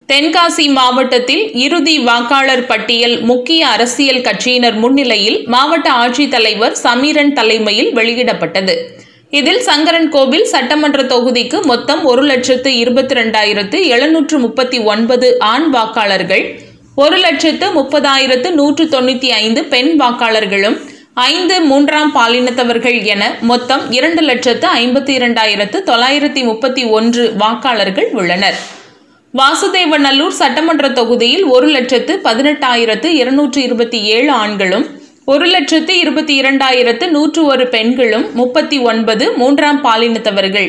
தென்காசி மாவட்டத்தில் இறுதி வாக்காளர் பட்டியல் முக்கிய அரசியல் கட்சியினர் முன்னிலையில் மாவட்ட ஆட்சித்தலைவர் சமீரன் தலைமையில் வெளியிடப்பட்டது இதில் சங்கரன் கோவில் சட்டமன்ற தொகுதிக்கு மொத்தம் ஒரு லட்சத்து இருபத்தி ரெண்டாயிரத்து எழுநூற்று முப்பத்தி ஒன்பது ஆண் வாக்காளர்கள் ஒரு லட்சத்து முப்பதாயிரத்து நூற்று தொண்ணூற்றி ஐந்து பெண் வாக்காளர்களும் ஐந்து மூன்றாம் பாலினத்தவர்கள் என மொத்தம் இரண்டு லட்சத்து ஐம்பத்தி இரண்டாயிரத்து தொள்ளாயிரத்தி முப்பத்தி ஒன்று வாக்காளர்கள் உள்ளனர் வாசுதேவநல்லூர் சட்டமன்ற தொகுதியில் ஒரு லட்சத்து பதினெட்டாயிரத்து இருநூற்று இருபத்தி ஏழு ஆண்களும் ஒரு லட்சத்து இருபத்தி இரண்டாயிரத்து நூற்று ஒரு பெண்களும் முப்பத்தி ஒன்பது மூன்றாம் பாலினத்தவர்கள்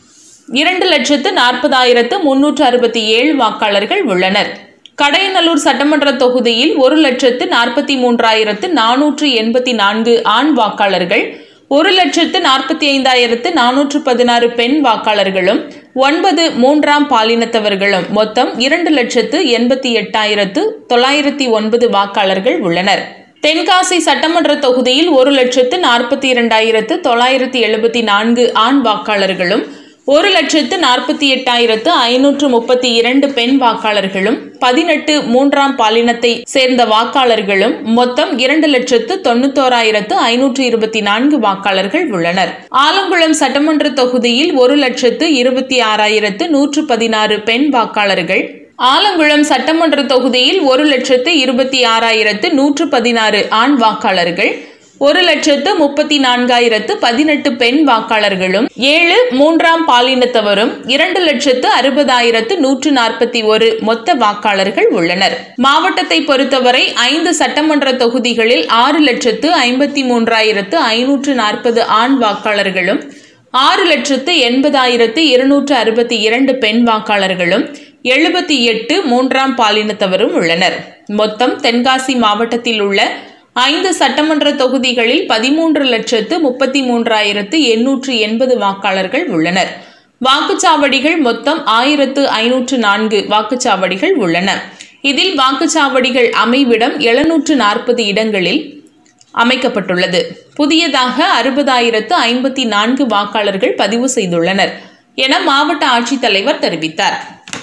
இரண்டு லட்சத்து நாற்பதாயிரத்து முன்னூற்று அறுபத்தி ஏழு வாக்காளர்கள் உள்ளனர் கடையநல்லூர் சட்டமன்ற தொகுதியில் ஒரு லட்சத்து நாற்பத்தி மூன்றாயிரத்து நானூற்று எண்பத்தி நான்கு ஆண் வாக்காளர்கள் ஒரு லட்சத்து நாற்பத்தி ஐந்தாயிரத்து நானூற்று பதினாறு பெண் வாக்காளர்களும் ஒன்பது மூன்றாம் பாலினத்தவர்களும் மொத்தம் இரண்டு லட்சத்து எண்பத்தி எட்டாயிரத்து தொள்ளாயிரத்தி ஒன்பது வாக்காளர்கள் உள்ளனர் தென்காசி சட்டமன்ற தொகுதியில் ஒரு லட்சத்து நாற்பத்தி இரண்டாயிரத்து தொள்ளாயிரத்தி எழுபத்தி நான்கு ஆண் வாக்காளர்களும் ஒரு லட்சத்து நாற்பத்தி எட்டாயிரத்து ஐநூற்று முப்பத்தி இரண்டு பெண் வாக்காளர்களும் பதினெட்டு மூன்றாம் பாலினத்தை சேர்ந்த வாக்காளர்களும் மொத்தம் இரண்டு லட்சத்து தொண்ணூத்தோராயிரத்து ஐநூற்று இருபத்தி நான்கு வாக்காளர்கள் உள்ளனர் ஆலங்குளம் சட்டமன்ற தொகுதியில் ஒரு லட்சத்து இருபத்தி ஆறாயிரத்து நூற்று பதினாறு பெண் வாக்காளர்கள் ஆலங்குளம் சட்டமன்ற தொகுதியில் ஒரு லட்சத்து இருபத்தி ஆறாயிரத்து நூற்று பதினாறு ஆண் வாக்காளர்கள் ஒரு லட்சத்து முப்பத்தி நான்காயிரத்து பதினெட்டு பெண் வாக்காளர்களும் ஏழு மூன்றாம் பாலினத்தவரும் இரண்டு லட்சத்து அறுபதாயிரத்து நூற்று நாற்பத்தி ஒரு மொத்த வாக்காளர்கள் உள்ளனர் மாவட்டத்தை பொறுத்தவரை ஐந்து சட்டமன்ற தொகுதிகளில் ஆறு லட்சத்து ஐம்பத்தி மூன்றாயிரத்து ஐநூற்று நாற்பது ஆண் வாக்காளர்களும் ஆறு லட்சத்து எண்பதாயிரத்து இருநூற்று அறுபத்தி இரண்டு பெண் வாக்காளர்களும் எழுபத்தி எட்டு மூன்றாம் பாலினத்தவரும் உள்ளனர் மொத்தம் தென்காசி மாவட்டத்தில் உள்ள ஐந்து சட்டமன்ற தொகுதிகளில் பதிமூன்று லட்சத்து முப்பத்தி மூன்றாயிரத்து எண்ணூற்று எண்பது வாக்காளர்கள் உள்ளனர் வாக்குச்சாவடிகள் மொத்தம் ஆயிரத்து ஐநூற்று நான்கு வாக்குச்சாவடிகள் உள்ளன இதில் வாக்குச்சாவடிகள் அமைவிடம் எழுநூற்று நாற்பது இடங்களில் அமைக்கப்பட்டுள்ளது புதியதாக அறுபதாயிரத்து ஐம்பத்தி நான்கு வாக்காளர்கள் பதிவு செய்துள்ளனர் என மாவட்ட ஆட்சித்தலைவர் தெரிவித்தார்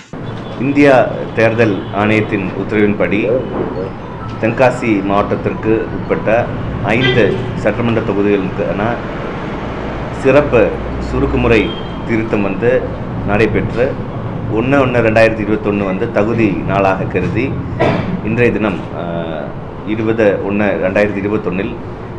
இந்தியா தேர்தல் ஆணையத்தின் உத்தரவின்படி தென்காசி மாவட்டத்திற்கு உட்பட்ட ஐந்து சட்டமன்ற தொகுதிகளுக்கான சிறப்பு சுருக்குமுறை திருத்தம் வந்து நடைபெற்று ஒன்று ஒன்று ரெண்டாயிரத்தி இருபத்தொன்று வந்து தகுதி நாளாக கருதி இன்றைய தினம் இருபது ஒன்று ரெண்டாயிரத்தி இருபத்தொன்னில்